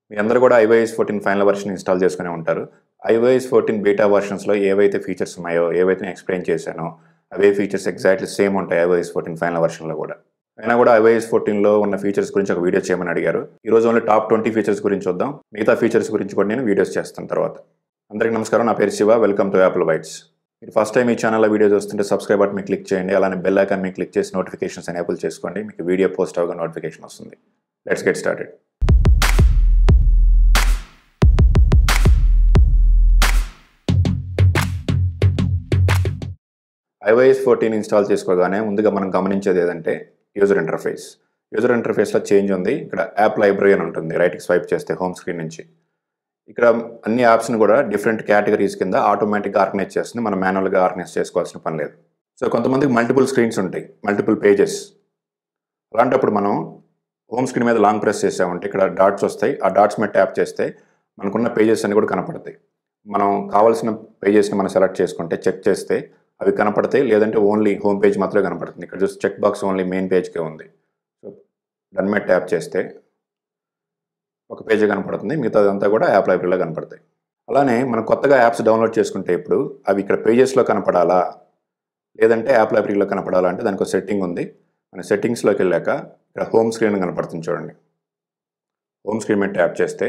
మీ అందరూ కూడా iOS fourteen final version install చేసుకునే ఉంటారు ఐవైఎస్ ఫోర్టీన్ బీటా వర్షన్స్లో ఏవైతే ఫీచర్స్ ఉన్నాయో ఏవైతే నేను ఎక్స్ప్లెయిన్ చేశానో అవే ఫీచర్స్ ఎగ్జాక్ట్లీ సేమ్ ఉంటాయి ఐవైఎస్ ఫోర్టీన్ ఫైనల్ వర్షన్లో కూడా అయినా కూడా ఐవైఎస్ ఫోర్టీన్లో ఉన్న ఫీచర్స్ గురించి ఒక వీడియో చేయమని అడిగారు ఈ రోజు ఓన్లీ టాప్ ట్వంటీ ఫీచర్స్ గురించి చూద్దాం మిగతా ఫీచర్స్ గురించి కూడా నేను వీడియోస్ చేస్తాను తర్వాత అందరికీ నమస్కారం నా పేరు Shiva welcome to Apple Bytes మీరు ఫస్ట్ టైం ఈ ఛానల్లో వీడియో చూస్తుంటే సబ్స్క్రైబ్ బటన్ మీద క్లిక్ చేయండి అలానే బెల్ ఐకాన్ మీద క్లిక్ చేసి నోటిఫికేషన్స్ ఎనేబుల్ చేసుకోండి మీకు వీడియో పోస్ట్ అవగా నోటిఫికేషన్ వస్తుంది let's get started iOS fourteen install చేసుకోగానే ముందుగా మనం గమనించేది ఏదంటే యూజర్ ఇంటర్ఫేస్ యూజర్ ఇంటర్ఫేస్లో చేంజ్ ఉంది ఇక్కడ యాప్ లైబ్రరీ అని ఉంటుంది రైట్కి స్వైప్ చేస్తే హోమ్ స్క్రీన్ నుంచి ఇక్కడ అన్ని యాప్స్ని కూడా డిఫరెంట్ కేటగిరీస్ కింద ఆటోమేటిక్గా ఆర్గనైజ్ చేస్తుంది మనం మాన్యువల్గా ఆర్గనైజ్ చేసుకోవాల్సిన పని లేదు సో కొంతమందికి మల్టిపుల్ స్క్రీన్స్ ఉంటాయి మల్టిపుల్ పేజెస్ అలాంటప్పుడు మనం హోమ్ స్క్రీన్ మీద లాంగ్ ప్రెస్ చేసామంటే ఇక్కడ డాట్స్ వస్తాయి ఆ డాట్స్ మీద ట్యాప్ చేస్తే మనకున్న పేజెస్ అన్ని కూడా కనపడతాయి మనం కావాల్సిన పేజెస్ని మనం సెలెక్ట్ చేసుకుంటే చెక్ చేస్తే అవి కనపడతాయి లేదంటే ఓన్లీ హోమ్ పేజ్ మాత్రమే కనపడుతుంది ఇక్కడ చూసి చెక్ బాక్స్ ఓన్లీ మెయిన్ పేజ్కే ఉంది సో డన్ మీద ట్యాప్ చేస్తే ఒక పేజీ కనపడుతుంది మిగతాదంతా కూడా యాప్ లైబ్రరీలో కనపడతాయి అలానే మనం కొత్తగా యాప్స్ డౌన్లోడ్ చేసుకుంటే ఇప్పుడు అవి ఇక్కడ పేజెస్లో కనపడాలా లేదంటే యాప్ లైబ్రరీలో కనపడాలా అంటే దానికి ఒక సెట్టింగ్ ఉంది మన సెట్టింగ్స్లోకి వెళ్ళాక ఇక్కడ హోమ్ స్క్రీన్ కనపడుతుంది చూడండి హోమ్ స్క్రీన్ మీద ట్యాప్ చేస్తే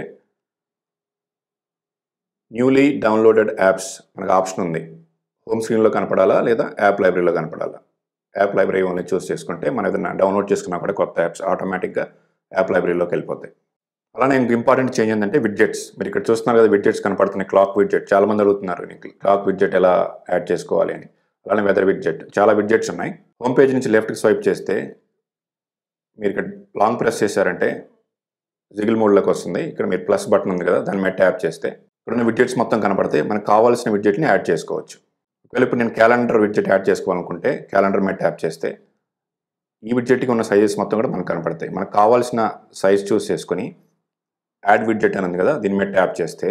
న్యూలీ డౌన్లోడెడ్ యాప్స్ మనకు ఆప్షన్ ఉంది హోమ్ స్క్రీన్లో కనపడాలా లేదా యాప్ లైబ్రరీలో కనపడాలా యాప్ లైబ్రరీ ఓన్లీ చూస్ చేసుకుంటే మనం ఏదైనా డౌన్లోడ్ చేసుకున్నా కూడా కొత్త యాప్స్ ఆటోమేటిక్గా యాప్ లైబ్రరీలోకి వెళ్ళిపోతాయి అలానే ఇంక ఇంపార్టెంట్ చేంజ్ ఏంటంటే విడ్జెట్స్ మీరు ఇక్కడ చూస్తున్నారు కదా విడ్జెట్స్ కనపడుతున్నాయి క్లాక్ విడ్జెట్ చాలా మంది అడుగుతున్నారు నీకు క్లాక్ విడ్జెట్ ఎలా యాడ్ చేసుకోవాలి అని అలానే వెదర్ విడ్జెట్ చాలా విడ్జెట్స్ ఉన్నాయి హోమ్ పేజ్ నుంచి లెఫ్ట్కి స్వైప్ చేస్తే మీరు ఇక్కడ లాంగ్ ప్రెస్ చేశారంటే జిగిల్ మోడ్లోకి వస్తుంది ఇక్కడ మీరు ప్లస్ బటన్ ఉంది కదా దాని మీద ట్యాప్ చేస్తే ఇక్కడున్న విడ్జెట్స్ మొత్తం కనపడతాయి మనకు కావాల్సిన విడ్జెట్ని యాడ్ చేసుకోవచ్చు ఒకవేళ ఇప్పుడు నేను క్యాలెండర్ విడ్జెట్ యాడ్ చేసుకోవాలనుకుంటే క్యాలెండర్ మీద ట్యాప్ చేస్తే ఈ విడ్జెట్కి ఉన్న సైజెస్ మొత్తం కూడా మనకు కనపడతాయి మనకు కావాల్సిన సైజ్ చూస్ చేసుకొని యాడ్ విడ్జెట్ అని ఉంది కదా దీని మీద ట్యాప్ చేస్తే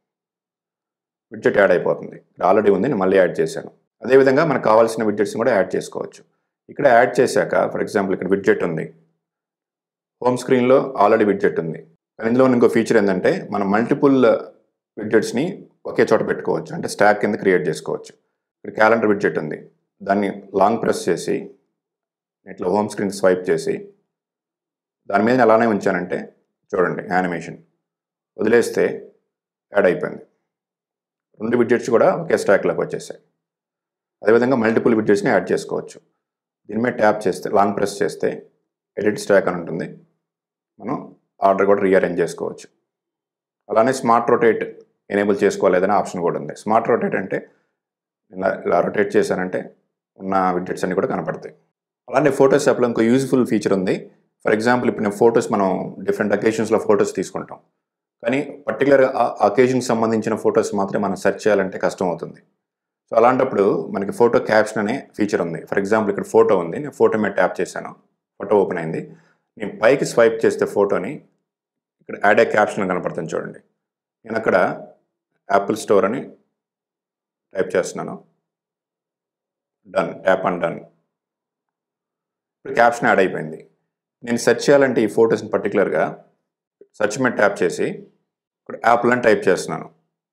విడ్జెట్ యాడ్ అయిపోతుంది ఆల్రెడీ ఉంది నేను మళ్ళీ యాడ్ చేశాను అదేవిధంగా మనకు కావాల్సిన విడ్జెట్స్ని కూడా యాడ్ చేసుకోవచ్చు ఇక్కడ యాడ్ చేశాక ఫర్ ఎగ్జాంపుల్ ఇక్కడ విడ్జెట్ ఉంది హోమ్ స్క్రీన్లో ఆల్రెడీ విడ్జెట్ ఉంది కానీ ఇందులో ఇంకో ఫీచర్ ఏంటంటే మనం మల్టిపుల్ విడ్జెట్స్ని ఒకే చోట పెట్టుకోవచ్చు అంటే స్టాక్ కింద క్రియేట్ చేసుకోవచ్చు ఇక్కడ క్యాలెండర్ విడ్జెట్ ఉంది దాన్ని లాంగ్ ప్రెస్ చేసి ఇట్లా హోమ్ స్క్రీన్ స్వైప్ చేసి దాని మీద నేను అలానే ఉంచానంటే చూడండి యానిమేషన్ వదిలేస్తే యాడ్ అయిపోయింది రెండు విడ్జెట్స్ కూడా ఒకే స్టాక్లోకి వచ్చేసాయి అదేవిధంగా మల్టిపుల్ విడ్జెట్స్ని యాడ్ చేసుకోవచ్చు దీని మీద ట్యాప్ చేస్తే లాంగ్ ప్రెస్ చేస్తే ఎడిట్ స్టాక్ అని ఉంటుంది మనం ఆర్డర్ కూడా రీఅరేంజ్ చేసుకోవచ్చు అలానే స్మార్ట్ రొటేట్ ఎనేబుల్ చేసుకోవాలేదనే ఆప్షన్ కూడా ఉంది స్మార్ట్ రొటేట్ అంటే ఇలా ఇలా రొటేట్ చేశానంటే ఉన్న విడ్జెట్స్ అన్ని కూడా కనపడతాయి అలానే ఫోటోస్ యాప్లో ఇంకో యూజ్ఫుల్ ఫీచర్ ఉంది ఫర్ ఎగ్జాంపుల్ ఇప్పుడు నేను ఫొటోస్ మనం డిఫరెంట్ అకేషన్స్లో ఫొటోస్ తీసుకుంటాం కానీ పర్టికులర్గా ఆ అకేషన్కి సంబంధించిన ఫొటోస్ మాత్రమే మనం సెర్చ్ చేయాలంటే కష్టం అవుతుంది సో అలాంటప్పుడు మనకి ఫోటో క్యాప్షన్ అనే ఫీచర్ ఉంది ఫర్ ఎగ్జాంపుల్ ఇక్కడ ఫోటో ఉంది నేను ఫోటో మీద ట్యాప్ చేశాను ఫోటో ఓపెన్ అయింది నేను పైకి స్వైప్ చేస్తే ఫోటోని ఇక్కడ యాడ్ ఏ క్యాప్షన్ కనపడుతుంది చూడండి నేను అక్కడ యాపిల్ స్టోర్ అని టైప్ చేస్తున్నాను డన్ ట్యాప్ అండ్ డన్ ఇప్పుడు క్యాప్షన్ యాడ్ అయిపోయింది నేను సెర్చ్ చేయాలంటే ఈ ఫొటోస్ని పర్టికులర్గా సెర్చ్ మీద ట్యాప్ చేసి ఇప్పుడు యాప్ల్ అని టైప్ చేస్తున్నాను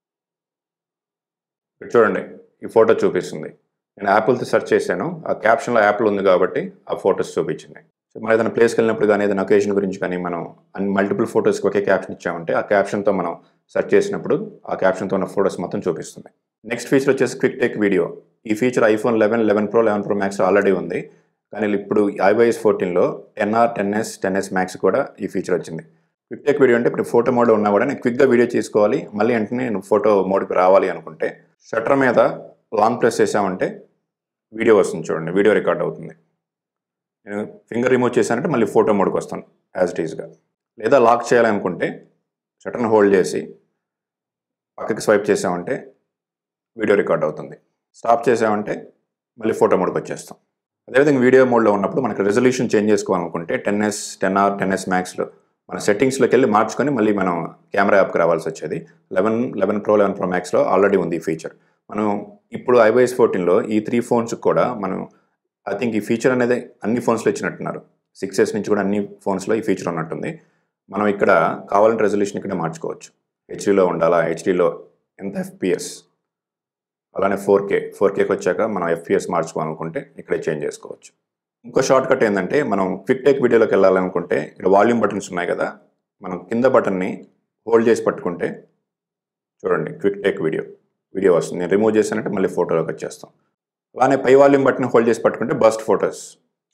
ఇక్కడ చూడండి ఈ ఫోటో చూపిస్తుంది నేను యాపిల్తో సెర్చ్ చేశాను ఆ క్యాప్షన్లో యాపిల్ ఉంది కాబట్టి ఆ ఫొటోస్ చూపించింది సో మనం ఏదైనా ప్లేస్కి వెళ్ళినప్పుడు కానీ ఏదైనా ఒకేషన్ గురించి కానీ మనం అన్ని మల్టిపుల్ ఫొటోస్కి ఒకే క్యాప్షన్ ఇచ్చామంటే ఆ క్యాప్షన్తో మనం సెర్చ్ చేసినప్పుడు ఆ క్యాప్షన్తో ఉన్న ఫొటోస్ మొత్తం చూపిస్తుంది నెక్స్ట్ ఫీచర్ వచ్చేసి క్విక్ టేక్ వీడియో ఈ feature iPhone eleven eleven pro eleven pro max already ఉంది కానీ ఇప్పుడు ఐవైఎస్ ఫోర్టీన్లో ten R ten S ten S max కూడా ఈ ఫీచర్ వచ్చింది క్విక్ టేక్ వీడియో అంటే ఇప్పుడు ఫోటో మోడ్ ఉన్నా కూడా నేను క్విక్గా వీడియో తీసుకోవాలి మళ్ళీ వెంటనే నేను ఫోటో మోడ్కి రావాలి అనుకుంటే షట్టర్ మీద లాంగ్ ప్రెస్ చేసామంటే వీడియో వస్తుంది చూడండి వీడియో రికార్డ్ అవుతుంది నేను ఫింగర్ రిమూవ్ చేశానంటే మళ్ళీ ఫోటో మోడ్కి వస్తాను యాజ్ ఇట్ ఈస్గా లేదా లాక్ చేయాలనుకుంటే షటర్ని హోల్డ్ చేసి పక్కకి స్వైప్ చేసామంటే వీడియో రికార్డ్ అవుతుంది స్టాప్ చేసామంటే మళ్ళీ ఫోటో మోడ్కి వచ్చేస్తాం అదేవిధంగా వీడియో మోడ్లో ఉన్నప్పుడు మనకి రెజల్యూషన్ చేంజ్ చేసుకోవాలనుకుంటే ten S ten R ten S మ్యాక్స్లో మన సెట్టింగ్స్లోకి వెళ్ళి మార్చుకొని మళ్ళీ మనం కెమెరా యాప్కి రావాల్సి వచ్చేది eleven eleven pro eleven pro మ్యాక్స్లో ఆల్రెడీ ఉంది ఈ ఫీచర్ మనం ఇప్పుడు ఐవైఎస్ ఫోర్టీన్లో ఈ త్రీ ఫోన్స్కి కూడా మనం ఐ థింక్ ఈ ఫీచర్ అనేది అన్ని ఫోన్స్లో ఇచ్చినట్టున్నారు సిక్స్ ఎస్ నుంచి కూడా అన్ని ఫోన్స్లో ఈ ఫీచర్ ఉన్నట్టుంది మనం ఇక్కడ కావాలంటే రెజల్యూషన్ ఇక్కడ మార్చుకోవచ్చు హెచ్డీలో ఉండాలా హెచ్డీలో ఎంత ఎఫ్పిఎస్ అలానే ఫోర్ కే ఫోర్ కేకి వచ్చాక మనం ఎఫ్పిఎస్ మార్చుకోవాలనుకుంటే ఇక్కడే చేంజ్ చేసుకోవచ్చు ఇంకో షార్ట్ కట్ ఏంటంటే మనం క్విక్ టేక్ వీడియోలోకి వెళ్ళాలనుకుంటే ఇక్కడ వాల్యూమ్ బటన్స్ ఉన్నాయి కదా మనం కింద బటన్ని హోల్డ్ చేసి పట్టుకుంటే చూడండి క్విక్ టేక్ వీడియో వీడియో వస్తుంది నేను రిమూవ్ చేశానంటే మళ్ళీ ఫోటోలోకి వచ్చేస్తాం అలానే పై వాల్యూమ్ బటన్ హోల్డ్ చేసి పట్టుకుంటే బస్ట్ ఫొటోస్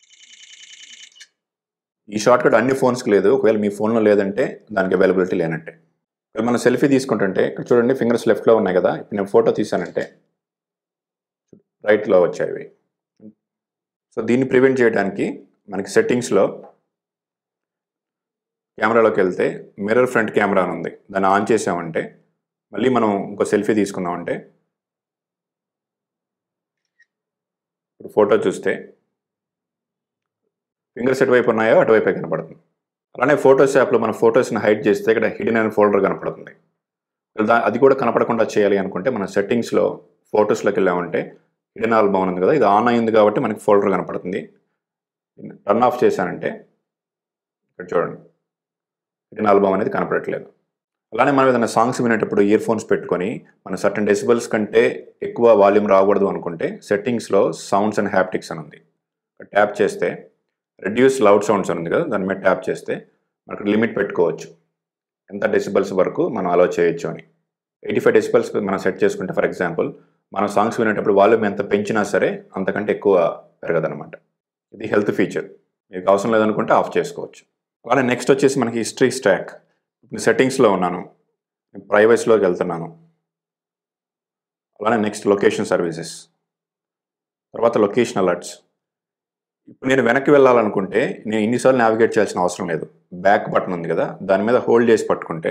ఈ షార్ట్ కట్ అన్ని ఫోన్స్కి లేదు ఒకవేళ మీ ఫోన్లో లేదంటే దానికి అవైలబిలిటీ లేనట్టే ఒకవేళ మనం సెల్ఫీ తీసుకుంటుంటే ఇక్కడ చూడండి ఫింగర్స్ లెఫ్ట్లో ఉన్నాయి కదా ఇప్పుడు నేను ఫోటో తీసానంటే రైట్లో వచ్చాయి ఇవి సో దీన్ని ప్రివెంట్ చేయడానికి మనకి సెట్టింగ్స్లో కెమెరాలోకి వెళ్తే మిర్రర్ ఫ్రంట్ కెమెరా అని ఉంది దాన్ని ఆన్ చేసామంటే మళ్ళీ మనం ఇంకో సెల్ఫీ తీసుకున్నామంటే ఇప్పుడు ఫోటో చూస్తే ఫింగర్స్ ఎటువైపు ఉన్నాయో అటువైపే కనపడుతుంది అలానే ఫోటోస్ యాప్లో మన ఫోటోస్ని హైడ్ చేస్తే ఇక్కడ హిడెన్ అనే ఫోల్డర్ కనపడుతుంది దా- అది కూడా కనపడకుండా చేయాలి అనుకుంటే మన సెట్టింగ్స్లో ఫోటోస్లోకి వెళ్ళామంటే హిడెన్ ఆల్బమ్ ఉంది కదా ఇది ఆన్ అయింది కాబట్టి మనకి ఫోల్డర్ కనపడుతుంది టర్న్ ఆఫ్ చేశానంటే ఇక్కడ చూడండి హిడెన్ ఆల్బమ్ అనేది కనపడట్లేదు అలానే మనం ఏదైనా సాంగ్స్ వినేటప్పుడు ఇయర్ ఫోన్స్ పెట్టుకొని మన సర్టన్ డెసిబల్స్ కంటే ఎక్కువ వాల్యూమ్ రాకూడదు అనుకుంటే సెట్టింగ్స్లో సౌండ్స్ అండ్ హ్యాప్టిక్స్ అని ఉంది ట్యాప్ చేస్తే రెడ్యూస్ లౌడ్ సౌండ్స్ అని ఉంది కదా దాని మీద ట్యాప్ చేస్తే మనకు లిమిట్ పెట్టుకోవచ్చు ఎంత డెసిబల్స్ వరకు మనం అలో చేయొచ్చు అని ఎయిటీ ఫైవ్ డెసిబల్స్ మనం సెట్ చేసుకుంటే ఫర్ ఎగ్జాంపుల్ మనం సాంగ్స్ వినేటప్పుడు వాల్యూమ్ ఎంత పెంచినా సరే అంతకంటే ఎక్కువ పెరగదనమాట ఇది హెల్త్ ఫీచర్ మీకు అవసరం లేదనుకుంటే ఆఫ్ చేసుకోవచ్చు అలానే నెక్స్ట్ వచ్చేసి మనకి హిస్టరీ స్టాక్ సెట్టింగ్స్లో ఉన్నాను ప్రైవసీలోకి వెళ్తున్నాను అలానే నెక్స్ట్ లొకేషన్ సర్వీసెస్ తర్వాత లొకేషన్ అలర్ట్స్ ఇప్పుడు నేను వెనక్కి వెళ్ళాలనుకుంటే నేను ఇన్నిసార్లు నావిగేట్ చేయాల్సిన అవసరం లేదు బ్యాక్ బటన్ ఉంది కదా దాని మీద హోల్డ్ చేసి పట్టుకుంటే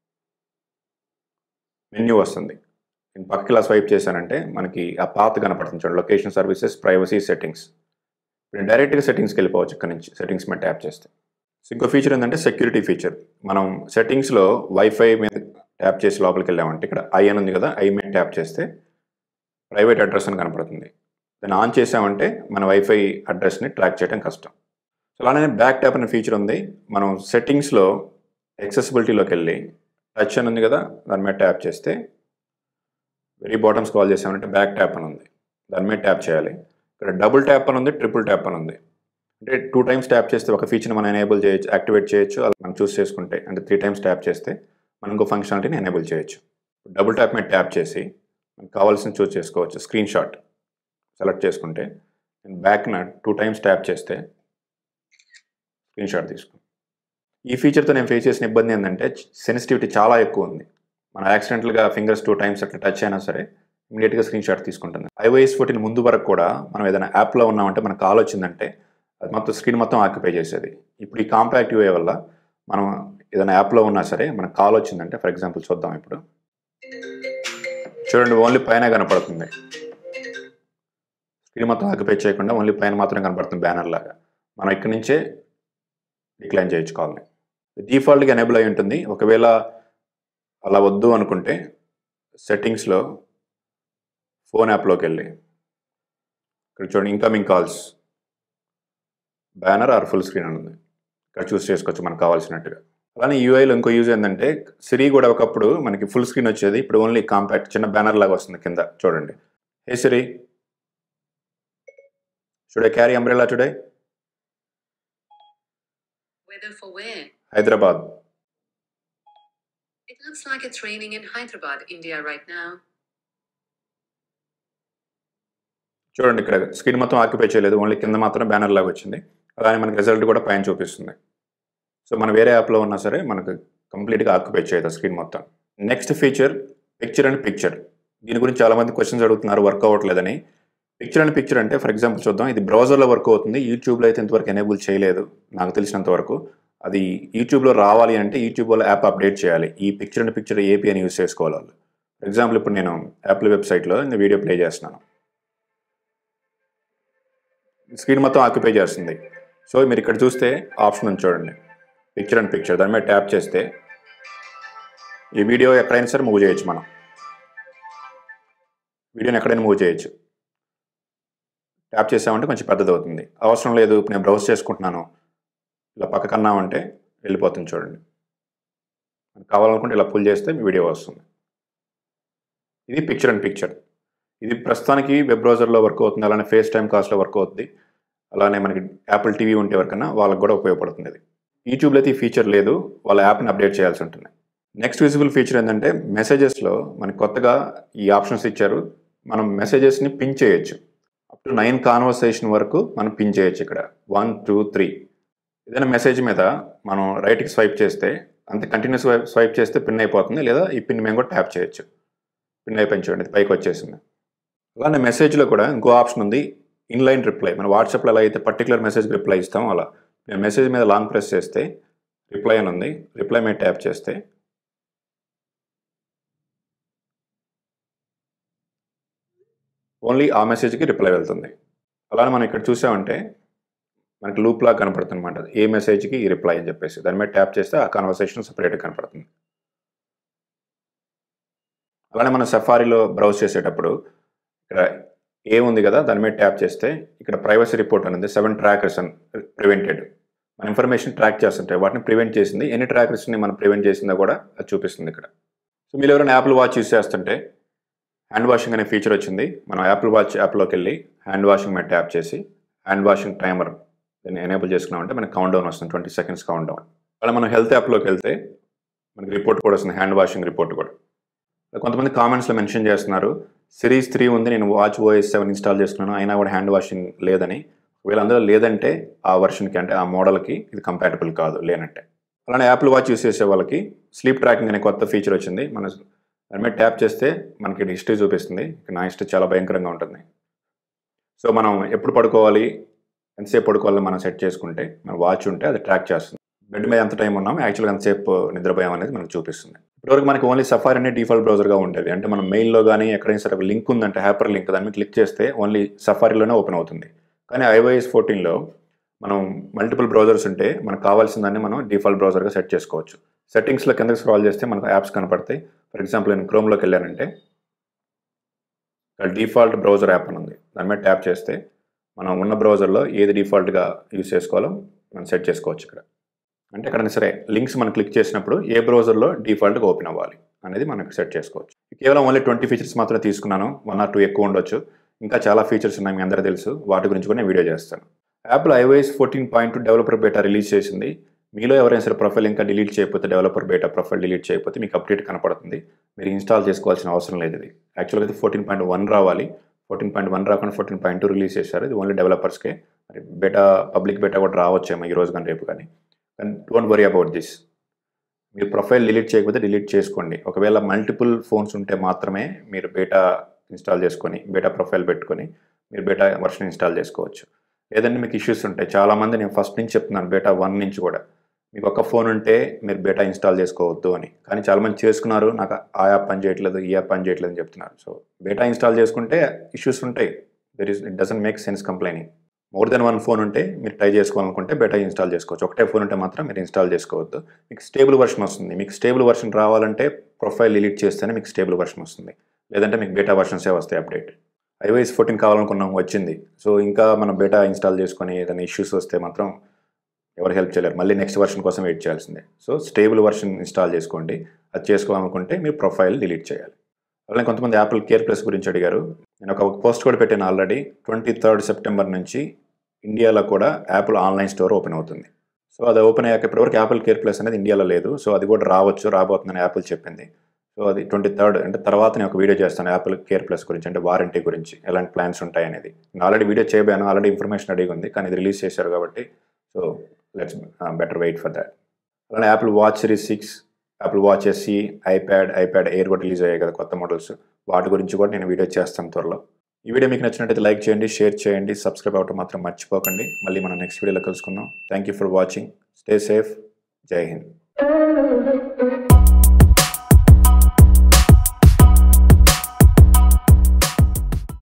మెన్యూ వస్తుంది నేను పక్కకి ఇలా స్వైప్ చేశానంటే మనకి ఆ పాత్ కనపడుతుంది చూడండి లొకేషన్ సర్వీసెస్ ప్రైవసీ సెట్టింగ్స్ ఇప్పుడు నేను డైరెక్ట్గా సెట్టింగ్స్కి వెళ్ళిపోవచ్చు ఇక్కడ నుంచి సెట్టింగ్స్ మీద ట్యాప్ చేస్తే సో ఇంకో ఫీచర్ ఏంటంటే సెక్యూరిటీ ఫీచర్ మనం సెట్టింగ్స్లో వైఫై మీద ట్యాప్ చేసి లోపలికి వెళ్ళామంటే ఇక్కడ ఐ అని ఉంది కదా ఐ మీద ట్యాప్ చేస్తే ప్రైవేట్ అడ్రస్ అని కనపడుతుంది దాన్ని ఆన్ చేసామంటే మన వైఫై అడ్రస్ని ట్రాక్ చేయడం కష్టం సో అలానే బ్యాక్ ట్యాప్ అనే ఫీచర్ ఉంది మనం సెట్టింగ్స్లో యాక్సెసిబిలిటీలోకి వెళ్ళి టచ్ అని ఉంది కదా దాని మీద ట్యాప్ చేస్తే వెరీ బాటమ్స్ కాల్ చేసామంటే బ్యాక్ ట్యాప్ అని ఉంది దాని మీద ట్యాప్ చేయాలి ఇక్కడ డబుల్ ట్యాప్ అని ఉంది ట్రిపుల్ ట్యాప్ అని ఉంది అంటే టూ టైమ్స్ ట్యాప్ చేస్తే ఒక ఫీచర్ని మనం ఎనేబుల్ చేయొచ్చు యాక్టివేట్ చేయొచ్చు అలా మనం చూస్ చేసుకుంటే అంటే త్రీ టైమ్స్ ట్యాప్ చేస్తే మనం ఇంకో ఫంక్షనాలిటీని ఎనేబుల్ చేయొచ్చు డబుల్ ట్యాప్ మీద ట్యాప్ చేసి మనకు కావాల్సిన చూస్ చేసుకోవచ్చు స్క్రీన్ షాట్ సెలెక్ట్ చేసుకుంటే నేను బ్యాక్న టూ టైమ్స్ ట్యాప్ చేస్తే స్క్రీన్ షాట్ తీసుకో ఈ ఫీచర్తో నేను ఫేస్ చేసిన ఇబ్బంది ఏంటంటే సెన్సిటివిటీ చాలా ఎక్కువ ఉంది మన యాక్సిడెంటల్గా ఫింగర్స్ టూ టైమ్స్ అట్లా టచ్ అయినా సరే ఇమీడియట్గా స్క్రీన్ షాట్ తీసుకుంటుంది ఐవైఎస్ ఫోర్టీన్ ముందు వరకు కూడా మనం ఏదైనా యాప్లో ఉన్నామంటే మనకు కాల్ వచ్చిందంటే అది మొత్తం స్క్రీన్ మొత్తం ఆక్యుపై చేసేది ఇప్పుడు ఈ కాంపాక్ట్ యూఏ వల్ల మనం ఏదైనా యాప్లో ఉన్నా సరే మనకు కాల్ వచ్చిందంటే ఫర్ ఎగ్జాంపుల్ చూద్దాం ఇప్పుడు చూడండి ఓన్లీ పైన కనపడుతుంది స్క్రీన్ మొత్తం ఆక్యుపై చేయకుండా ఓన్లీ పైన మాత్రం కనపడుతుంది బ్యానర్ లాగా మనం ఇక్కడి నుంచే డిక్లైన్ చేయొచ్చు కాల్ని డిఫాల్ట్గా ఎనేబుల్ అయి ఉంటుంది ఒకవేళ అలా వద్దు అనుకుంటే సెట్టింగ్స్లో ఫోన్ యాప్లోకి వెళ్ళి ఇక్కడ చూడండి incoming calls banner or full screen అని ఉంది ఇక్కడ చూస్ చేసుకోవచ్చు మనకు కావాల్సినట్టుగా అలానే యూఐలో ఇంకో యూజ్ ఏంటంటే సిరి కూడా ఒకప్పుడు మనకి ఫుల్ స్క్రీన్ వచ్చేది ఇప్పుడు ఓన్లీ కాంపాక్ట్ చిన్న బ్యానర్ లాగా వస్తుంది కింద చూడండి hey Siri should I carry umbrella today Weather for where? Hyderabad It looks like it's raining in Hyderabad, India right now. చూడండి ఇక్కడ స్క్రీన్ మొత్తం ఆక్యుపై చేయలేదు ఓన్లీ కింద మాత్రం బ్యానర్ లాగా వచ్చింది అలానే మనకి రిజల్ట్ కూడా పైన చూపిస్తుంది సో మనం వేరే యాప్లో ఉన్నా సరే మనకు కంప్లీట్గా ఆక్యుపై చేయదు స్క్రీన్ మొత్తం next feature picture and picture దీని గురించి చాలామంది క్వశ్చన్స్ అడుగుతున్నారు వర్క్ అవ్వట్లేదని పిక్చర్ అండ్ పిక్చర్ అంటే ఫర్ ఎగ్జాంపుల్ చూద్దాం ఇది బ్రౌజర్లో వర్క్ అవుతుంది యూట్యూబ్లో అయితే ఇంతవరకు ఎనేబుల్ చేయలేదు నాకు తెలిసినంత వరకు అది యూట్యూబ్లో రావాలి అంటే యూట్యూబ్ వల్ల యాప్ అప్డేట్ చేయాలి ఈ పిక్చర్ అండ్ పిక్చర్ ఏపీ అని యూస్ చేసుకోవాలి వాళ్ళు ఫర్ ఎగ్జాంపుల్ ఇప్పుడు నేను యాప్ల వెబ్సైట్లో నేను వీడియో ప్లే చేస్తున్నాను స్క్రీన్ మొత్తం ఆక్యుపై చేస్తుంది సో మీరు ఇక్కడ చూస్తే ఆప్షన్ ఉంది చూడండి పిక్చర్ అండ్ పిక్చర్ దాని మీద ట్యాప్ చేస్తే ఈ వీడియో ఎక్కడైనా సరే మూవ్ చేయొచ్చు మనం వీడియోని ఎక్కడైనా మూవ్ చేయొచ్చు ట్యాప్ చేసామంటే కొంచెం పెద్దది అవుతుంది అవసరం లేదు ఇప్పుడు నేను బ్రౌజ్ చేసుకుంటున్నాను ఇలా పక్కకన్నామంటే వెళ్ళిపోతుంది చూడండి మనకు కావాలనుకుంటే ఇలా పుల్ చేస్తే మీ వీడియో వస్తుంది ఇది పిక్చర్ అండ్ పిక్చర్ ఇది ప్రస్తుతానికి వెబ్ బ్రౌజర్లో వర్క్ అవుతుంది అలానే ఫేస్ టైమ్ కాస్ట్లో వర్క్ అవుతుంది అలానే మనకి యాపిల్ టీవీ ఉంటే ఎవరికైనా వాళ్ళకి కూడా ఉపయోగపడుతుంది ఇది యూట్యూబ్లో అయితే ఈ ఫీచర్ లేదు వాళ్ళ యాప్ని అప్డేట్ చేయాల్సి ఉంటుంది నెక్స్ట్ విజిబుల్ ఫీచర్ ఏంటంటే మెసేజెస్లో మనకి కొత్తగా ఈ ఆప్షన్స్ ఇచ్చారు మనం మెసేజెస్ని పిన్ చేయొచ్చు అప్ టు నైన్ కాన్వర్సేషన్ వరకు మనం పిన్ చేయొచ్చు ఇక్కడ వన్ టూ త్రీ ఏదైనా మెసేజ్ మీద మనం రైట్కి స్వైప్ చేస్తే అంత కంటిన్యూస్ స్వైప్ చేస్తే పిన్ అయిపోతుంది లేదా ఈ పిన్ మేము కూడా ట్యాప్ చేయొచ్చు పిన్ అయిపోయింది చూడండి ఇది పైకి వచ్చేసింది అలానే మెసేజ్లో కూడా ఇంకో ఆప్షన్ ఉంది ఇన్లైన్ రిప్లై మన వాట్సాప్లో ఎలా అయితే పర్టికులర్ మెసేజ్కి రిప్లై ఇస్తామో అలా నేను మెసేజ్ మీద లాంగ్ ప్రెస్ చేస్తే రిప్లై అని ఉంది రిప్లై మీద ట్యాప్ చేస్తే ఓన్లీ ఆ మెసేజ్కి రిప్లై వెళ్తుంది అలానే మనం ఇక్కడ చూసామంటే మనకి లూప్ లా కనపడుతుంది అనమాట ఏ మెసేజ్కి ఈ రిప్లై అని చెప్పేసి దాని మీద ట్యాప్ చేస్తే ఆ కాన్వర్సేషన్ సపరేట్గా కనపడుతుంది అలానే మనం సఫారీలో బ్రౌజ్ చేసేటప్పుడు ఇక్కడ ఏ ఉంది కదా దాని మీద ట్యాప్ చేస్తే ఇక్కడ ప్రైవసీ రిపోర్ట్ అనేది సెవెన్ ట్రాకర్స్ అని ప్రివెంటెడ్ మన ఇన్ఫర్మేషన్ ట్రాక్ చేస్తుంటాయి వాటిని ప్రివెంట్ చేసింది ఎన్ని ట్రాకర్స్ని మనం ప్రివెంట్ చేసిందో కూడా అది చూపిస్తుంది ఇక్కడ సో మీరు ఎవరైనా యాపిల్ వాచ్ యూస్ చేస్తుంటే హ్యాండ్ వాషింగ్ అనే ఫీచర్ వచ్చింది మనం యాపిల్ వాచ్ యాప్లోకి వెళ్ళి హ్యాండ్ వాషింగ్ మీద ట్యాప్ చేసి హ్యాండ్ వాషింగ్ టైమర్ దీన్ని ఎనేబుల్ చేసుకున్నామంటే మనకి కౌంట్ డౌన్ వస్తుంది ట్వంటీ సెకండ్స్ కౌంట్ డౌన్ అలా మనం హెల్త్ యాప్లోకి వెళ్తే మనకి రిపోర్ట్ కూడా వస్తుంది హ్యాండ్ వాషింగ్ రిపోర్ట్ కూడా కొంతమంది కామెంట్స్లో మెన్షన్ చేస్తున్నారు సిరీస్ త్రీ ఉంది నేను వాచ్ ఓఎస్ సెవెన్ ఇన్స్టాల్ చేసుకున్నాను అయినా కూడా హ్యాండ్ వాషింగ్ లేదని ఒకవేళ అందులో లేదంటే ఆ వర్షన్కి అంటే ఆ మోడల్కి ఇది కంపాటబుల్ కాదు లేనంటే అలానే యాపిల్ వాచ్ యూస్ చేసే వాళ్ళకి స్లీప్ ట్రాకింగ్ అనే కొత్త ఫీచర్ వచ్చింది మన దాని మీద ట్యాప్ చేస్తే మనకి హిస్టరీ చూపిస్తుంది ఇక నా హిస్టరీ చాలా భయంకరంగా ఉంటుంది సో మనం ఎప్పుడు పడుకోవాలి ఎంతసేపు పడుకోవాలని మనం సెట్ చేసుకుంటే మన వాచ్ ఉంటే అది ట్రాక్ చేస్తుంది బెడ్ మీద ఎంత టైం ఉన్నాం యాక్చువల్గా ఎంతసేపు నిద్రపోయాం అనేది మనకు చూపిస్తుంది ఇప్పటివరకు మనకి ఓన్లీ సఫారీ అనే డిఫాల్ట్ బ్రౌజర్గా ఉండేది అంటే మనం మెయిల్లో కానీ ఎక్కడైనా సరే ఒక లింక్ ఉందంటే హ్యాపర్ లింక్ దాని మీద క్లిక్ చేస్తే ఓన్లీ సఫారీలోనే ఓపెన్ అవుతుంది కానీ ఐఓఎస్ ఫోర్టీన్లో మనం మల్టిపుల్ బ్రౌజర్స్ ఉంటే మనకు కావాల్సిన దాన్ని మనం డిఫాల్ట్ బ్రౌజర్గా సెట్ చేసుకోవచ్చు సెట్టింగ్స్లో కిందకి స్క్రాల్ చేస్తే మనకు యాప్స్ కనపడతాయి ఫర్ ఎగ్జాంపుల్ నేను క్రోమ్లోకి వెళ్ళానంటే ఇక్కడ డిఫాల్ట్ బ్రౌజర్ యాప్ అని ఉంది దాని మీద ట్యాప్ చేస్తే మనం ఉన్న బ్రౌజర్లో ఏది డిఫాల్ట్గా యూస్ చేసుకోవాలో మనం సెట్ చేసుకోవచ్చు ఇక్కడ అంటే ఎక్కడైనా సరే లింక్స్ మనం క్లిక్ చేసినప్పుడు ఏ బ్రౌజర్లో డిఫాల్ట్గా ఓపెన్ అవ్వాలి అనేది మనకు సెట్ చేసుకోవచ్చు కేవలం ఓన్లీ ట్వంటీ ఫీచర్స్ మాత్రమే తీసుకున్నాను వన్ ఆర్ టూ ఎక్కువ ఉండొచ్చు ఇంకా చాలా ఫీచర్స్ ఉన్నాయి మీ అందరికీ తెలుసు వాటి గురించి కూడా నేను వీడియో చేస్తాను యాప్లో iOS fourteen point two developer beta release చేసింది మీలో ఎవరైనా సరే ప్రొఫైల్ ఇంకా డిలీట్ చేయకపోతే డెవలపర్ బేటా ప్రొఫైల్ డిలీట్ చేయకపోతే మీకు అప్డేట్ కనపడుతుంది మీరు ఇన్స్టాల్ చేసుకోవాల్సిన అవసరం లేదు ఇది యాక్చువల్గా అయితే ఫోర్టీన్ పాయింట్ వన్ రావాలి ఫోర్టీన్ పాయింట్ వన్ రాకుండా ఫోర్టీన్ పాయింట్ టూ రిలీజ్ చేశారు ఇది ఓన్లీ డెవలపర్స్కే మరి బేటా పబ్లిక్ బేటా కూడా రావచ్చేమో ఈ రోజు కానీ రేపు కానీ కానీ డోంట్ వరీ అబౌట్ దిస్ మీరు ప్రొఫైల్ డిలీట్ చేయకపోతే డిలీట్ చేసుకోండి ఒకవేళ మల్టిపుల్ ఫోన్స్ ఉంటే మాత్రమే మీరు బేటా ఇన్స్టాల్ చేసుకొని బేటా ప్రొఫైల్ పెట్టుకొని మీరు బేటా వర్షన్ ఇన్స్టాల్ చేసుకోవచ్చు లేదంటే మీకు ఇష్యూస్ ఉంటాయి చాలామంది నేను ఫస్ట్ నుంచి చెప్తున్నాను బేటా వన్ నుంచి కూడా మీకు ఒక ఫోన్ ఉంటే మీరు బేటా ఇన్స్టాల్ చేసుకోవద్దు అని కానీ చాలామంది చేసుకున్నారు నాకు ఆ యాప్ పని చేయట్లేదు ఈ యాప్ పని చేయట్లేదు అని చెప్తున్నారు సో బేటా ఇన్స్టాల్ చేసుకుంటే ఇష్యూస్ ఉంటాయి there is it doesn't make sense complaining more than one phone ఉంటే మీరు ట్రై చేసుకోవాలనుకుంటే బెటా ఇన్స్టాల్ చేసుకోవచ్చు ఒకటే ఫోన్ ఉంటే మాత్రం మీరు ఇన్స్టాల్ చేసుకోవద్దు మీకు స్టేబుల్ వర్షన్ వస్తుంది మీకు స్టేబుల్ వర్షన్ రావాలంటే ప్రొఫైల్ డిలీట్ చేస్తేనే మీకు స్టేబుల్ వర్షన్ వస్తుంది లేదంటే మీకు బేటా వర్షన్సే వస్తాయి అప్డేట్ ఐఓఎస్ ఫోర్టీన్ కావాలనుకున్నాం వచ్చింది సో ఇంకా మనం బేటా ఇన్స్టాల్ చేసుకొని ఏదైనా ఇష్యూస్ వస్తే మాత్రం ఎవరు హెల్ప్ చేయలేరు మళ్ళీ నెక్స్ట్ వర్షన్ కోసం వెయిట్ చేయాల్సిందే సో స్టేబుల్ వర్షన్ ఇన్స్టాల్ చేసుకోండి అది చేసుకోవాలనుకుంటే మీరు ప్రొఫైల్ డిలీట్ చేయాలి అలానే కొంతమంది యాపిల్ కేర్ ప్లస్ గురించి అడిగారు నేను ఒక పోస్ట్ కూడా పెట్టాను ఆల్రెడీ ట్వంటీ థర్డ్ సెప్టెంబర్ నుంచి ఇండియాలో కూడా యాపిల్ ఆన్లైన్ స్టోర్ ఓపెన్ అవుతుంది సో అది ఓపెన్ అయ్యాక ఇప్పటివరకు యాపిల్ కేర్ ప్లస్ అనేది ఇండియాలో లేదు సో అది కూడా రావచ్చు రాబోతుందని యాపిల్ చెప్పింది సో అది ట్వంటీ థర్డ్ అంటే తర్వాత నేను ఒక వీడియో చేస్తాను యాపిల్ కేర్ ప్లస్ గురించి అంటే వారంటీ గురించి ఎలాంటి ప్లాన్స్ ఉంటాయి అనేది నేను ఆల్రెడీ వీడియో చేయబోయాను ఆల్రెడీ ఇన్ఫర్మేషన్ అడిగి ఉంది కానీ ఇది రిలీజ్ చేశారు కాబట్టి so let's better wait for that అలానే Apple watch series six Apple watch SE iPad iPad Air కూడా రిలీజ్ అయ్యాయి కదా కొత్త మోడల్స్ వాటి గురించి కూడా నేను వీడియో చేస్తాను త్వరలో ఈ వీడియో మీకు నచ్చినట్టయితే లైక్ చేయండి షేర్ చేయండి సబ్స్క్రైబ్ అవ్వటం మాత్రం మర్చిపోకండి మళ్ళీ మనం నెక్స్ట్ వీడియోలో కలుసుకుందాం thank you for watching stay safe Jai Hind